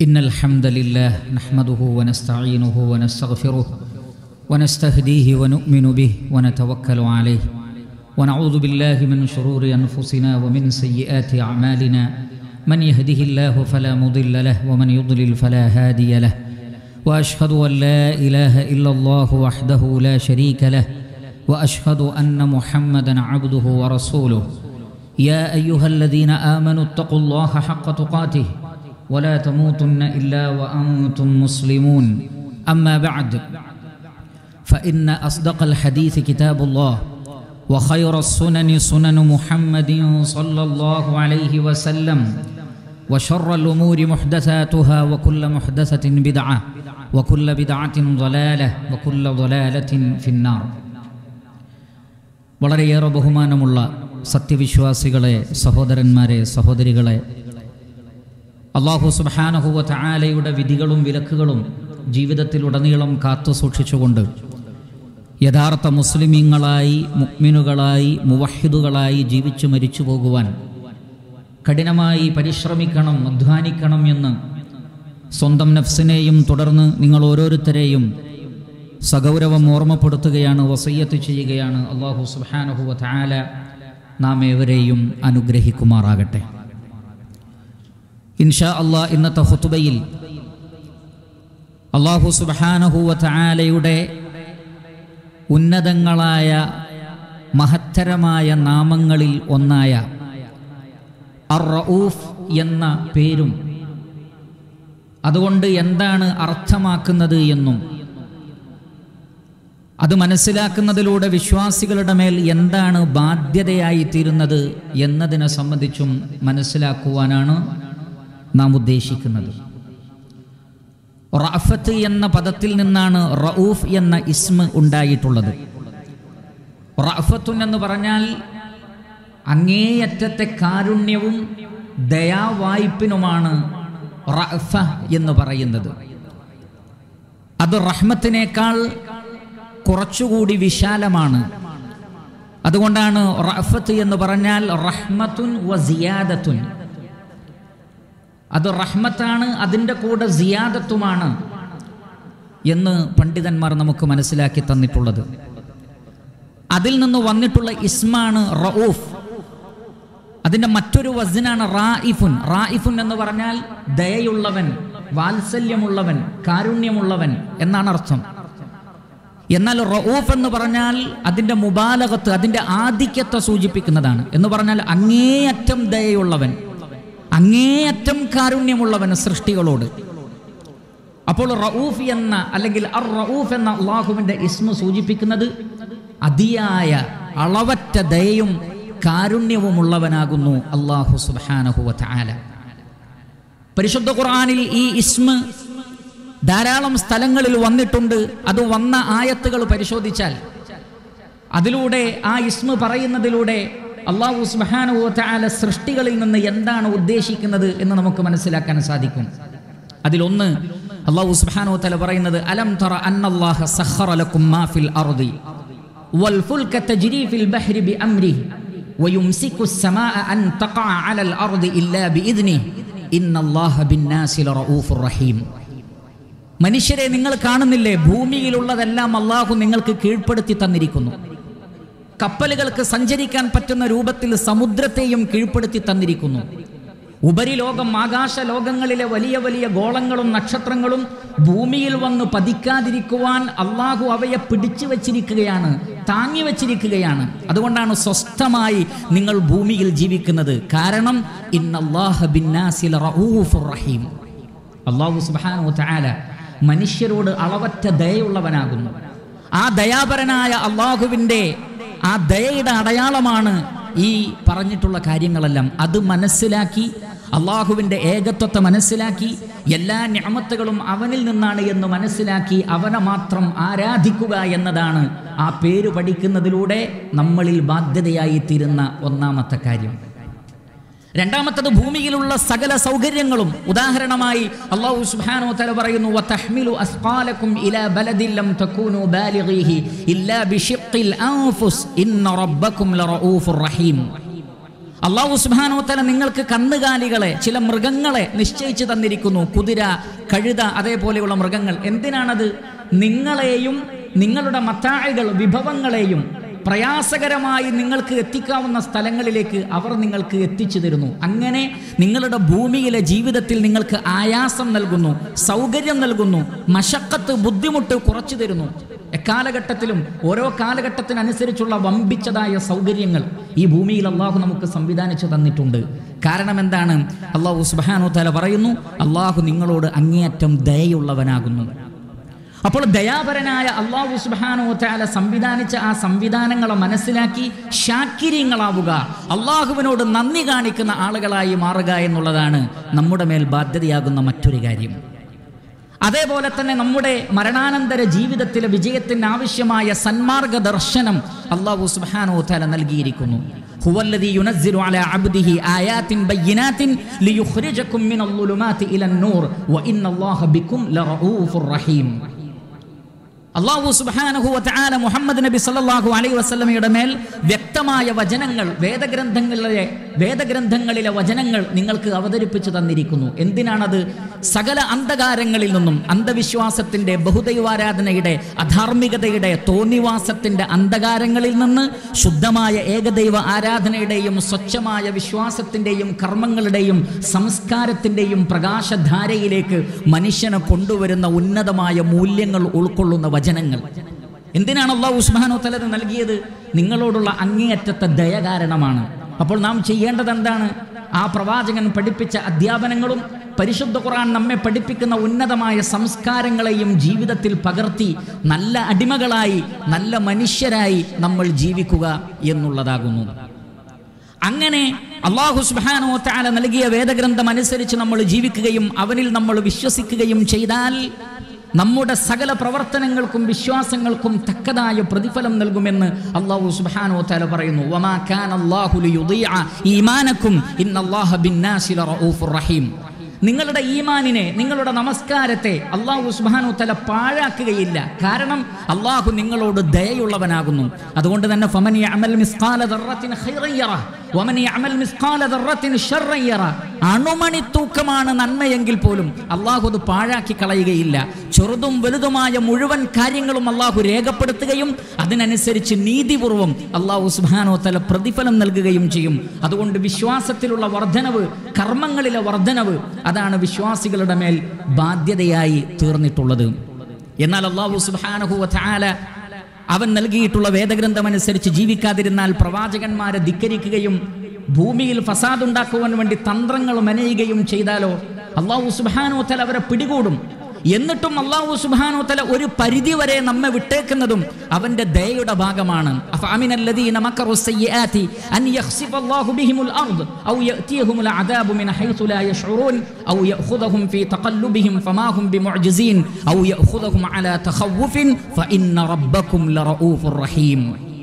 إن الحمد لله نحمده ونستعينه ونستغفره ونستهديه ونؤمن به ونتوكل عليه ونعوذ بالله من شرور أنفسنا ومن سيئات أعمالنا من يهده الله فلا مضل له ومن يضلل فلا هادي له وأشهد أن لا إله إلا الله وحده لا شريك له وأشهد أن محمدا عبده ورسوله يا أيها الذين آمنوا اتقوا الله حق تقاته ولا تموتن إلا وأنتم مسلمون أما بعد فإن أصدق الحديث كتاب الله وخير السنن سنن محمد صلى الله عليه وسلم وشر الأمور محدثاتها وكل محدثة بدعة وكل بدعة ضلالة وكل ضلالة في النار വളരെയേറെ ബഹുമാനമുള്ള സത്യവിശ്വാസികളെ സഹോദരന്മാരെ സഹോദരികളെ അള്ളാഹു സുബാനഹുവ ചായാലയുടെ വിധികളും വിലക്കുകളും ജീവിതത്തിലുടനീളം കാത്തു സൂക്ഷിച്ചുകൊണ്ട് യഥാർത്ഥ മുസ്ലിമീങ്ങളായി മുക്മിനുകളായി മുവഹിദുകളായി ജീവിച്ചു മരിച്ചു പോകുവാൻ കഠിനമായി പരിശ്രമിക്കണം അധ്വാനിക്കണം എന്ന് സ്വന്തം നഫ്സിനെയും തുടർന്ന് നിങ്ങൾ ഓരോരുത്തരെയും സഗൗരവം ഓർമ്മപ്പെടുത്തുകയാണ് വസയ്യത്ത് ചെയ്യുകയാണ് അള്ളാഹു സുബാനഹുവ ചായാല നാം ഏവരെയും അനുഗ്രഹിക്കുമാറാകട്ടെ ഇൻഷാ അള്ളാ ഇന്നത്തെ ഹുത്തുബയിൽ അള്ളാഹു സുബാനഹുവ ചായാലയുടെ ഉന്നതങ്ങളായ മഹത്തരമായ നാമങ്ങളിൽ ഒന്നായ അർ റഊഫ് എന്ന പേരും അതുകൊണ്ട് എന്താണ് അർത്ഥമാക്കുന്നത് എന്നും അത് മനസ്സിലാക്കുന്നതിലൂടെ വിശ്വാസികളുടെ മേൽ എന്താണ് ബാധ്യതയായി തീരുന്നത് എന്നതിനെ സംബന്ധിച്ചും മനസ്സിലാക്കുവാനാണ് നാം ഉദ്ദേശിക്കുന്നത് റഫത്ത് എന്ന പദത്തിൽ നിന്നാണ് റഊഫ് എന്ന ഇസ്മ ഉണ്ടായിട്ടുള്ളത് റഫത്തുൻ എന്ന് പറഞ്ഞാൽ അങ്ങേയറ്റത്തെ കാരുണ്യവും ദയാവായ്പിനുമാണ് റഫ എന്ന് പറയുന്നത് അത് റഹ്മത്തിനേക്കാൾ കുറച്ചുകൂടി വിശാലമാണ് അതുകൊണ്ടാണ് റഫത്ത് എന്ന് പറഞ്ഞാൽ റഹ്മത്തുൻ വ സിയാദത്തുൻ അത് റഹ്മത്താണ് അതിൻ്റെ കൂടെ സിയാദത്തുമാണ് എന്ന് പണ്ഡിതന്മാർ നമുക്ക് മനസ്സിലാക്കി തന്നിട്ടുള്ളത് അതിൽ നിന്ന് വന്നിട്ടുള്ള ഇസ്മാണ് റഊഫ് അതിൻ്റെ മറ്റൊരു വസിനാണ് റായിഫുൻ റായിഫുൻ എന്ന് പറഞ്ഞാൽ ദയയുള്ളവൻ വാത്സല്യമുള്ളവൻ കാരുണ്യമുള്ളവൻ എന്നാണ് അർത്ഥം എന്നാൽ റഊഫ് എന്ന് പറഞ്ഞാൽ അതിൻ്റെ മുബാലകത്ത് അതിൻ്റെ ആധിക്യത്തെ സൂചിപ്പിക്കുന്നതാണ് എന്ന് പറഞ്ഞാൽ അങ്ങേയറ്റം ദയയുള്ളവൻ അങ്ങേയറ്റം കാരുണ്യമുള്ളവൻ സൃഷ്ടികളോട് അപ്പോൾ റഊഫ് എന്ന അല്ലെങ്കിൽ അർ റഊഫ് എന്ന അള്ളാഹുവിൻ്റെ ഇസ്മ സൂചിപ്പിക്കുന്നത് അതിയായ അളവറ്റ ദയയും കാരുണ്യവുമുള്ളവനാകുന്നു അള്ളാഹു സുബാനഹുവ ആല പരിശുദ്ധ ഖുർആാനിൽ ഈ ഇസ്മ ധാരാളം സ്ഥലങ്ങളിൽ വന്നിട്ടുണ്ട് അത് വന്ന ആയത്തുകൾ പരിശോധിച്ചാൽ അതിലൂടെ ആ ഇസ്മ പറയുന്നതിലൂടെ അള്ളാഹു സുബാനുല സൃഷ്ടികളിൽ നിന്ന് എന്താണ് ഉദ്ദേശിക്കുന്നത് എന്ന് നമുക്ക് മനസ്സിലാക്കാൻ സാധിക്കും അതിലൊന്ന് അള്ളാഹു സുബാനു തല പറയുന്നത് അലം തറ അന്നല്ലാഹ സഖറ ലക്കും മാ ഫിൽ അർദി വൽ ഫുൽക തജ്രി ഫിൽ ബഹ്രി ബി അംരിഹി ويمسك السماء أن تقع على الأرض إلا بإذنه إن الله بالناس لرؤوف رحيم മനുഷ്യരെ നിങ്ങൾ കാണുന്നില്ലേ ഭൂമിയിലുള്ളതെല്ലാം അള്ളാഹു നിങ്ങൾക്ക് കീഴ്പ്പെടുത്തി തന്നിരിക്കുന്നു കപ്പലുകൾക്ക് സഞ്ചരിക്കാൻ പറ്റുന്ന രൂപത്തിൽ സമുദ്രത്തെയും കീഴ്പ്പെടുത്തി തന്നിരിക്കുന്നു ഉപരിലോകം ആകാശ ലോകങ്ങളിലെ വലിയ വലിയ ഗോളങ്ങളും നക്ഷത്രങ്ങളും ഭൂമിയിൽ വന്ന് പതിക്കാതിരിക്കുവാൻ അള്ളാഹു അവയെ പിടിച്ചു വച്ചിരിക്കുകയാണ് താങ്ങി വച്ചിരിക്കുകയാണ് അതുകൊണ്ടാണ് സ്വസ്ഥമായി നിങ്ങൾ ഭൂമിയിൽ ജീവിക്കുന്നത് കാരണം റഹീം അള്ളാഹു സുബാനു താല മനുഷ്യരോട് അളവറ്റ ദയുള്ളവനാകുന്നു ആ ദയാപരനായ അള്ളാഹുവിൻ്റെ ആ ദയയുടെ അടയാളമാണ് ഈ പറഞ്ഞിട്ടുള്ള കാര്യങ്ങളെല്ലാം അത് മനസ്സിലാക്കി അള്ളാഹുവിൻ്റെ ഏകത്വത്തെ മനസ്സിലാക്കി എല്ലാ ഞാമത്തുകളും അവനിൽ നിന്നാണ് എന്ന് മനസ്സിലാക്കി അവനെ മാത്രം ആരാധിക്കുക എന്നതാണ് ആ പേര് പഠിക്കുന്നതിലൂടെ നമ്മളിൽ ബാധ്യതയായി തീരുന്ന ഒന്നാമത്തെ കാര്യം രണ്ടാമത്തത് ഭൂമിയിലുള്ള സകല സൗകര്യങ്ങളും ഉദാഹരണമായി അള്ളാഹു സുബ്ഹാനഹു വതആല പറയുന്നു വതഹ്മിലു അസ്ഖാലക്കും ഇലാ ബലദിൻ ലം തകൂനു ബാലിഗീഹി ഇല്ലാ ബിശിഖിൽ അൻഫുസ് ഇന്ന റബ്ബക്കും ലറഊഫുർ റഹീം അള്ളാഹു സുബാനോത്തല നിങ്ങൾക്ക് കന്നുകാലികളെ ചില മൃഗങ്ങളെ നിശ്ചയിച്ചു തന്നിരിക്കുന്നു കുതിര കഴുത അതേപോലെയുള്ള മൃഗങ്ങൾ എന്തിനാണത് നിങ്ങളെയും നിങ്ങളുടെ മത്താഴികൾ വിഭവങ്ങളെയും പ്രയാസകരമായി നിങ്ങൾക്ക് എത്തിക്കാവുന്ന സ്ഥലങ്ങളിലേക്ക് അവർ നിങ്ങൾക്ക് എത്തിച്ചു തരുന്നു അങ്ങനെ നിങ്ങളുടെ ഭൂമിയിലെ ജീവിതത്തിൽ നിങ്ങൾക്ക് ആയാസം നൽകുന്നു സൗകര്യം നൽകുന്നു മഷക്കത്ത് ബുദ്ധിമുട്ട് കുറച്ചു തരുന്നു എക്കാലഘട്ടത്തിലും ഓരോ കാലഘട്ടത്തിനനുസരിച്ചുള്ള വമ്പിച്ചതായ സൗകര്യങ്ങൾ ഈ ഭൂമിയിൽ അള്ളാഹു നമുക്ക് സംവിധാനിച്ചു തന്നിട്ടുണ്ട് കാരണം എന്താണ് അള്ളാഹു സുബാനോ തല പറയുന്നു അള്ളാഹു നിങ്ങളോട് അങ്ങേയറ്റം ദയയുള്ളവനാകുന്നു അപ്പോൾ ദയാപരനായ അള്ളാഹു സുബാനോ താല സംവിധാനിച്ച ആ സംവിധാനങ്ങളെ മനസ്സിലാക്കി ശാക്കിര്യങ്ങളാവുക അള്ളാഹുവിനോട് നന്ദി കാണിക്കുന്ന ആളുകളായി മാറുക എന്നുള്ളതാണ് നമ്മുടെ മേൽ ബാധ്യതയാകുന്ന മറ്റൊരു കാര്യം അതേപോലെ തന്നെ നമ്മുടെ മരണാനന്തര ജീവിതത്തിലെ വിജയത്തിന് ആവശ്യമായ സന്മാർഗ ദർശനം അള്ളാഹു സുബ്ഹാനഹു തആല നൽകിയിരിക്കുന്നു ഹുവല്ലദീ യുനസ്സിലു അലാ അബ്ദിഹി ആയാത്തിൻ ബയ്യിനാത്തിൻ ലിയുഖ്രിജകും മിനൽ ളുലുമാതി ഇലൻ നൂർ വഇന്നല്ലാഹ ബികും ലറഊഫുർ റഹീം അള്ളാഹു സുബ്ഹാനഹു വതആല മുഹമ്മദ് നബി സല്ലല്ലാഹു അലൈഹി വസല്ലമയുടെ മേൽ വ്യക്തമായ വചനങ്ങൾ വേദഗ്രന്ഥങ്ങളിലെ വേദഗ്രന്ഥങ്ങളിലെ വചനങ്ങൾ നിങ്ങൾക്ക് അവതരിപ്പിച്ചു തന്നിരിക്കുന്നു എന്തിനാണത് സകല അന്ധകാരങ്ങളിൽ നിന്നും അന്ധവിശ്വാസത്തിന്റെ ബഹുദൈവാരാധനയുടെ അധാർമികതയുടെ തോന്നിവാസത്തിന്റെ അന്ധകാരങ്ങളിൽ നിന്ന് ശുദ്ധമായ ഏകദൈവ ആരാധനയുടെയും സ്വച്ഛമായ വിശ്വാസത്തിന്റെയും കർമ്മങ്ങളുടെയും സംസ്കാരത്തിന്റെയും പ്രകാശധാരയിലേക്ക് മനുഷ്യനെ കൊണ്ടുവരുന്ന ഉന്നതമായ മൂല്യങ്ങൾ ഉൾക്കൊള്ളുന്ന വചനങ്ങൾ എന്തിനാണ് അള്ളാഹു ഉസ്മാനോ തലത് നൽകിയത് നിങ്ങളോടുള്ള അങ്ങേയറ്റത്തെ ദയ കാരണമാണ് അപ്പോൾ നാം ചെയ്യേണ്ടത് എന്താണ് ആ പ്രവാചകൻ പഠിപ്പിച്ച അധ്യാപനങ്ങളും പരിശുദ്ധ ഖുർആൻ നമ്മെ പഠിപ്പിക്കുന്ന ഉന്നതമായ സംസ്കാരങ്ങളെയും ജീവിതത്തിൽ പകർത്തി നല്ല അടിമകളായി നല്ല മനുഷ്യരായി നമ്മൾ ജീവിക്കുക എന്നുള്ളതാകുന്നു അങ്ങനെ അള്ളാഹു സുബാനോ താല നൽകിയ വേദഗ്രന്ഥം അനുസരിച്ച് നമ്മൾ ജീവിക്കുകയും അവനിൽ നമ്മൾ വിശ്വസിക്കുകയും ചെയ്താൽ നമ്മുടെ സകല പ്രവർത്തനങ്ങൾക്കും വിശ്വാസങ്ങൾക്കും തക്കതായ പ്രതിഫലം നൽകുമെന്ന് അള്ളാഹു സുബ്ഹാനഹു വതആല പറയുന്നു വമാ കാന അല്ലാഹു ലിയുദീഅ ഈമാനക്കും ഇന്നല്ലാഹ ബിന്നാസി ലറഊഫുർ റഹീം നിങ്ങളുടെ ഈമാനിനെ നിങ്ങളുടെ നമസ്കാരത്തെ അള്ളാഹു സുബ്ഹാനഹു വതആല പാഴാക്കുകയില്ല കാരണം അള്ളാഹു നിങ്ങളോട് ദയയുള്ളവനാകുന്നു അതുകൊണ്ട് തന്നെ ഫമൻ യഅമൽ മിസ്ഖാല ദർറത്തിൻ ഖൈറൻ യറ വമൻ യഅമൽ മിസ്ഖാല ദർറത്തിൻ ശർറൻ യറ അണുമണി തൂക്കമാണ് നന്മയെങ്കിൽ പോലും അള്ളാഹു അത് പാഴാക്കി കളയുകയില്ല ചെറുതും വലുതുമായ മുഴുവൻ കാര്യങ്ങളും അള്ളാഹു രേഖപ്പെടുത്തുകയും അതിനനുസരിച്ച് നീതിപൂർവം അള്ളാഹു സുബ്ഹാനഹു വതആല പ്രതിഫലം നൽകുകയും ചെയ്യും അതുകൊണ്ട് വിശ്വാസത്തിലുള്ള വർധനവ് കർമ്മങ്ങളിലെ വർധനവ് അതാണ് വിശ്വാസികളുടെ മേൽ ബാധ്യതയായി തീർന്നിട്ടുള്ളത് എന്നാൽ അള്ളാഹു സുബ്ഹാനഹു വതആല അവൻ നൽകിയിട്ടുള്ള വേദഗ്രന്ഥമനുസരിച്ച് ജീവിക്കാതിരുന്നാൽ പ്രവാചകന്മാരെ ധിക്കരിക്കുകയും ഭൂമിയിൽ ഫസാദ് ഉണ്ടാക്കുവാൻ വേണ്ടി തന്ത്രങ്ങൾ മെനയുകയും ചെയ്താലോ അള്ളാഹു സുബാനോത്തല അവരെ പിടികൂടും എന്നിട്ടും അള്ളാഹു സുബാനോത്തല ഒരു പരിധി വരെ നമ്മെ വിട്ടേക്കുന്നതും അവന്റെ ദയയുടെ ഭാഗമാണ് അഫഅമിനല്ലദീന മക്കറു സയ്യിആതി അൻ യഖ്സിഫല്ലാഹു ബിഹിമുൽ അർദ് ഔ യഅതിയഹുമുൽ അദാബു മിൻ ഹൈസു ലാ യശ്ഉറൂൻ ഔ യഅഖുദഹും ഫീ തഖല്ലുബിഹിം ഫമാ ഹും ബിമുഅ്ജിസീൻ ഔ യഅഖുദഹും അലാ തഖവ്വുഫിൻ ഫഇന്ന റബ്ബക്കും ലറഊഫുർ റഹീം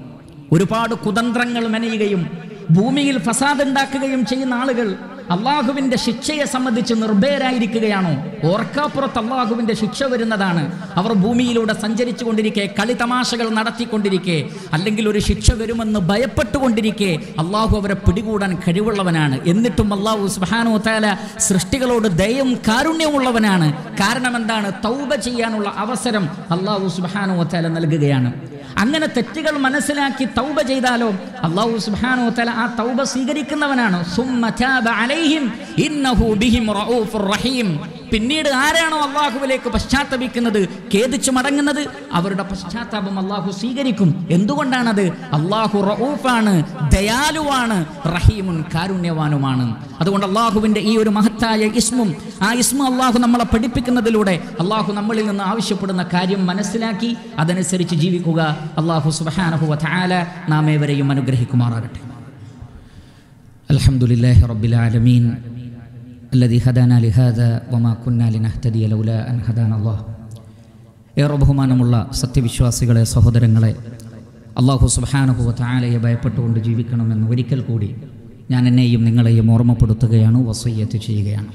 ഒരുപാട് കുതന്ത്രങ്ങൾ മെനയുകയും ഭൂമിയിൽ ഫസാദ് ഉണ്ടാക്കുകയും ചെയ്യുന്ന ആളുകൾ അള്ളാഹുവിന്റെ ശിക്ഷയെ സംബന്ധിച്ച് നിർഭയരായിരിക്കുകയാണോ ഓർക്കാപ്പുറത്ത് അള്ളാഹുവിന്റെ ശിക്ഷ വരുന്നതാണ് അവർ ഭൂമിയിലൂടെ സഞ്ചരിച്ചു കൊണ്ടിരിക്കെ കളിതമാശകൾ നടത്തിക്കൊണ്ടിരിക്കെ അല്ലെങ്കിൽ ഒരു ശിക്ഷ വരുമെന്ന് ഭയപ്പെട്ടുകൊണ്ടിരിക്കെ അള്ളാഹു അവരെ പിടികൂടാൻ കഴിവുള്ളവനാണ് എന്നിട്ടും അള്ളാഹു സുബാനോ താല സൃഷ്ടികളോട് ദയവും കാരുണ്യമുള്ളവനാണ് കാരണം എന്താണ് തൗബ ചെയ്യാനുള്ള അവസരം അള്ളാഹു സുബാനോ താല നൽകുകയാണ് അങ്ങനെ തെറ്റുകൾ മനസ്സിലാക്കി തൗബ ചെയ്താലോ അള്ളാഹു സുബ്ഹാനഹു വതആല ആ തൗബ സ്വീകരിക്കുന്നവനാണ് സുമ്മ താബ അലൈഹിം ഇന്നഹു ബിഹിം റഊഫുർ റഹീം പിന്നീട് ആരാണോ അള്ളാഹുവിലേക്ക് പശ്ചാത്തപിക്കുന്നത് ഖേദിച്ചു മടങ്ങുന്നത് അവരുടെ പശ്ചാത്താപം അള്ളാഹു സ്വീകരിക്കും എന്തുകൊണ്ടാണത് അള്ളാഹു റഊഫാണ് ദയാലുവാണ് റഹീമുൻ കാരുണ്യവാനുമാണ് അതുകൊണ്ട് അള്ളാഹുവിന്റെ ഈ ഒരു മഹത്തായ ഇസ്മും ആ ഇസ്മു അള്ളാഹു നമ്മളെ പഠിപ്പിക്കുന്നതിലൂടെ അള്ളാഹു നമ്മളിൽ നിന്ന് ആവശ്യപ്പെടുന്ന കാര്യം മനസ്സിലാക്കി അതനുസരിച്ച് ജീവിക്കുക അള്ളാഹു സുബ്ഹാനഹു വതആല നാം ഏവരെയും അനുഗ്രഹിക്കുമാറാകട്ടെ അൽഹംദുലില്ലാഹി റബ്ബിൽ ആലമീൻ الذي هدانا لهذا وما كنا لنهتدي لولا أن هدانا الله ഏറെ ബഹുമാനമുള്ള സത്യവിശ്വാസികളെ സഹോദരങ്ങളെ അള്ളാഹു സുബാനഹുവ താലയെ ഭയപ്പെട്ടുകൊണ്ട് ജീവിക്കണമെന്ന് ഒരിക്കൽ കൂടി ഞാൻ എന്നെയും നിങ്ങളെയും ഓർമ്മപ്പെടുത്തുകയാണ് വസയ്യത്ത് ചെയ്യുകയാണ്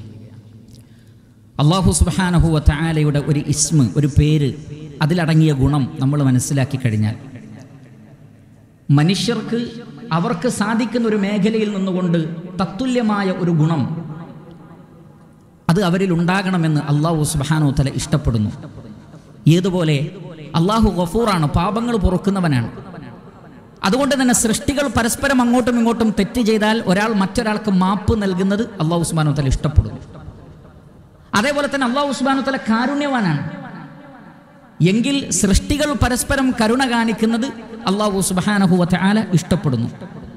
അള്ളാഹു സുബാനഹുവ താലയുടെ ഒരു ഇസ്മ് ഒരു പേര് അതിലടങ്ങിയ ഗുണം നമ്മൾ മനസ്സിലാക്കി കഴിഞ്ഞാൽ മനുഷ്യർക്ക് അവർക്ക് സാധിക്കുന്ന ഒരു മേഖലയിൽ നിന്നുകൊണ്ട് തത്തുല്യമായ ഒരു ഗുണം അത് അവരിൽ ഉണ്ടാകണമെന്ന് അള്ളാഹു സുബാനോ തല ഇഷ്ടപ്പെടുന്നു ഏതുപോലെ അള്ളാഹു ഗഫൂറാണ് പാപങ്ങൾ പൊറുക്കുന്നവനാണ് അതുകൊണ്ട് തന്നെ സൃഷ്ടികൾ പരസ്പരം അങ്ങോട്ടും ഇങ്ങോട്ടും തെറ്റ് ചെയ്താൽ ഒരാൾ മറ്റൊരാൾക്ക് മാപ്പ് നൽകുന്നത് അള്ളാഹു സുബാനോ തല ഇഷ്ടപ്പെടുന്നു അതേപോലെ തന്നെ അള്ളാഹു സുബാനോ തല കാരുണ്യവാനാണ് എങ്കിൽ സൃഷ്ടികൾ പരസ്പരം കരുണ കാണിക്കുന്നത് അള്ളാഹു സുബാനഹുവത്തെ ആല ഇഷ്ടപ്പെടുന്നു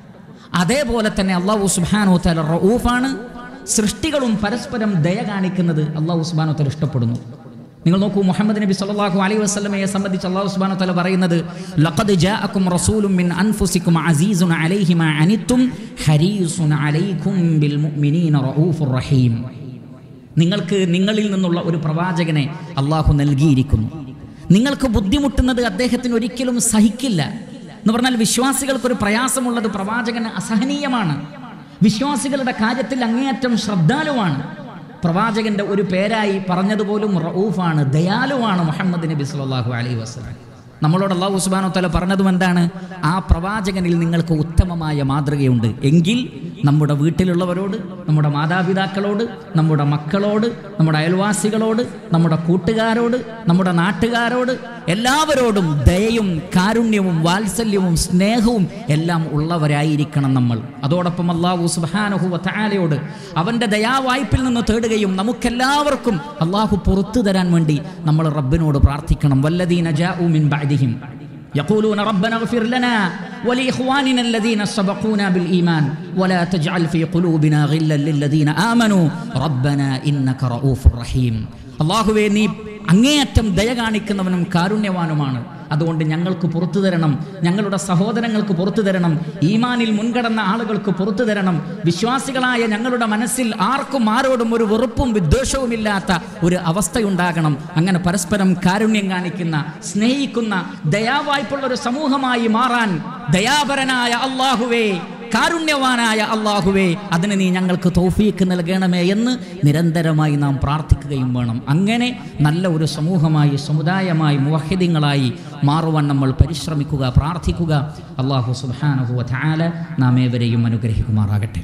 അതേപോലെ തന്നെ അള്ളാഹു സുബാനു താല റഊഫാണ് സൃഷ്ടികളും പരസ്പരം ദയ കാണിക്കുന്നത് അള്ളാഹു സുബാനു താല ഇഷ്ടപ്പെടുന്നു നിങ്ങൾ നോക്കൂ മുഹമ്മദ് നബി സല്ലല്ലാഹു അലൈഹി വസല്ലമയെ സംബന്ധിച്ച് അള്ളാഹു സുബ്ഹാനഹു വതആല പറയുന്നത് ലഖദ് ജാഅക്കും റസൂലും മിൻ അൻഫുസിക്കും അസീസുൻ അലൈഹി മാ അനിത്തും ഹരീസുൻ അലൈക്കും ബിൽ മുഅ്മിനീന റഊഫുർ റഹീം നിങ്ങൾക്ക് നിങ്ങളിൽ നിന്നുള്ള ഒരു പ്രവാചകനെ അള്ളാഹു നൽകിയിരിക്കുന്നു നിങ്ങൾക്ക് ബുദ്ധിമുട്ടുന്നത് അദ്ദേഹത്തിന് ഒരിക്കലും സഹിക്കില്ല എന്ന് പറഞ്ഞാൽ വിശ്വാസികൾക്കൊരു പ്രയാസമുള്ളത് പ്രവാചകന് അസഹനീയമാണ് വിശ്വാസികളുടെ കാര്യത്തിൽ അങ്ങേയറ്റം ശ്രദ്ധാലുവാണ് പ്രവാചകന്റെ ഒരു പേരായി പറഞ്ഞതുപോലും റഊഫാണ് ദയാലുവാണ് മുഹമ്മദ് നബി സല്ലല്ലാഹു അലൈഹി വസല്ലം നമ്മളോട് അള്ളാഹു സുബാനോ തല പറഞ്ഞതും എന്താണ് ആ പ്രവാചകനിൽ നിങ്ങൾക്ക് ഉത്തമമായ മാതൃകയുണ്ട് എങ്കിൽ നമ്മുടെ വീട്ടിലുള്ളവരോട് നമ്മുടെ മാതാപിതാക്കളോട് നമ്മുടെ മക്കളോട് നമ്മുടെ അയൽവാസികളോട് നമ്മുടെ കൂട്ടുകാരോട് നമ്മുടെ നാട്ടുകാരോട് എല്ലാവരോടും ദയയും കാരുണ്യവും വാത്സല്യവും സ്നേഹവും എല്ലാം ഉള്ളവരായിരിക്കണം നമ്മൾ അതോടൊപ്പം അള്ളാഹു സുബാനഹുവ താലയോട് അവൻ്റെ ദയാവായ്പിൽ നിന്ന് തേടുകയും നമുക്കെല്ലാവർക്കും അള്ളാഹു പുറത്തു തരാൻ വേണ്ടി നമ്മൾ റബ്ബിനോട് പ്രാർത്ഥിക്കണം വല്ലദീന ജാഉ മിൻ ബഅദിഹിം يقولون ربنا اغفر لنا ولإخواننا الذين سبقونا بالإيمان ولا تجعل في قلوبنا غلا للذين آمنوا ربنا إنك رؤوف رحيم അള്ളാഹുവേ നീ അങ്ങേയറ്റം ദയ കാണിക്കുന്നവനും കാരുണ്യവാനുമാണ് അതുകൊണ്ട് ഞങ്ങൾക്ക് പുറത്തു തരണം ഞങ്ങളുടെ സഹോദരങ്ങൾക്ക് പുറത്തു തരണം ഈമാനിൽ മുൻകടന്ന ആളുകൾക്ക് പുറത്തു തരണം വിശ്വാസികളായ ഞങ്ങളുടെ മനസ്സിൽ ആർക്കും ആരോടും ഒരു വെറുപ്പും വിദ്വേഷവുമില്ലാത്ത ഒരു അവസ്ഥയുണ്ടാകണം അങ്ങനെ പരസ്പരം കാരുണ്യം കാണിക്കുന്ന സ്നേഹിക്കുന്ന ദയാവായ്പുള്ള ഒരു സമൂഹമായി മാറാൻ ദയാപരനായ അള്ളാഹുവേ കാരുണ്യവാനായ അള്ളാഹുവേ അതിന് നീ ഞങ്ങൾക്ക് തൗഫീക്ക് നൽകണമേ എന്ന് നിരന്തരമായി നാം പ്രാർത്ഥിക്കുകയും വേണം അങ്ങനെ നല്ല ഒരു സമൂഹമായി സമുദായമായി മുവഹിദ്യങ്ങളായി മാറുവാൻ നമ്മൾ പരിശ്രമിക്കുക പ്രാർത്ഥിക്കുക അള്ളാഹു സുബാനഹുവ ധാല നാം ഏവരെയും അനുഗ്രഹിക്കുമാറാകട്ടെ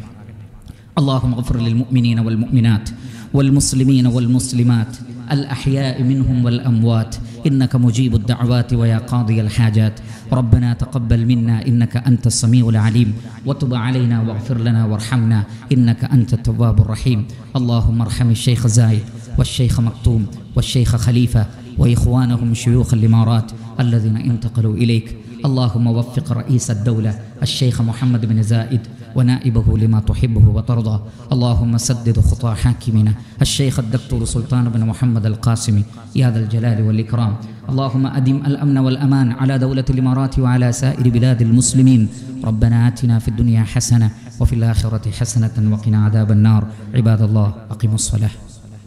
اللهم اغفر للمؤمنين والمؤمنات والمسلمين والمسلمات الأحياء منهم والأموات إنك مجيب الدعوات ويا قاضي الحاجات ربنا تقبل منا إنك أنت السميع العليم وتب علينا واغفر لنا وارحمنا إنك أنت التواب الرحيم اللهم ارحم الشيخ زايد والشيخ مكتوم والشيخ خليفة وإخوانهم شيوخ الإمارات الذين انتقلوا إليك اللهم وفق رئيس الدولة الشيخ محمد بن زايد ونائبه لما تحبه وترضى اللهم سدد خطى حاكمنا الشيخ الدكتور سلطان بن محمد القاسمي يا ذا الجلال والإكرام اللهم أدم الأمن والأمان على دولة الإمارات وعلى سائر بلاد المسلمين ربنا آتنا في الدنيا حسنة وفي الآخرة حسنة وقنا عذاب النار عباد الله أقيموا الصلاة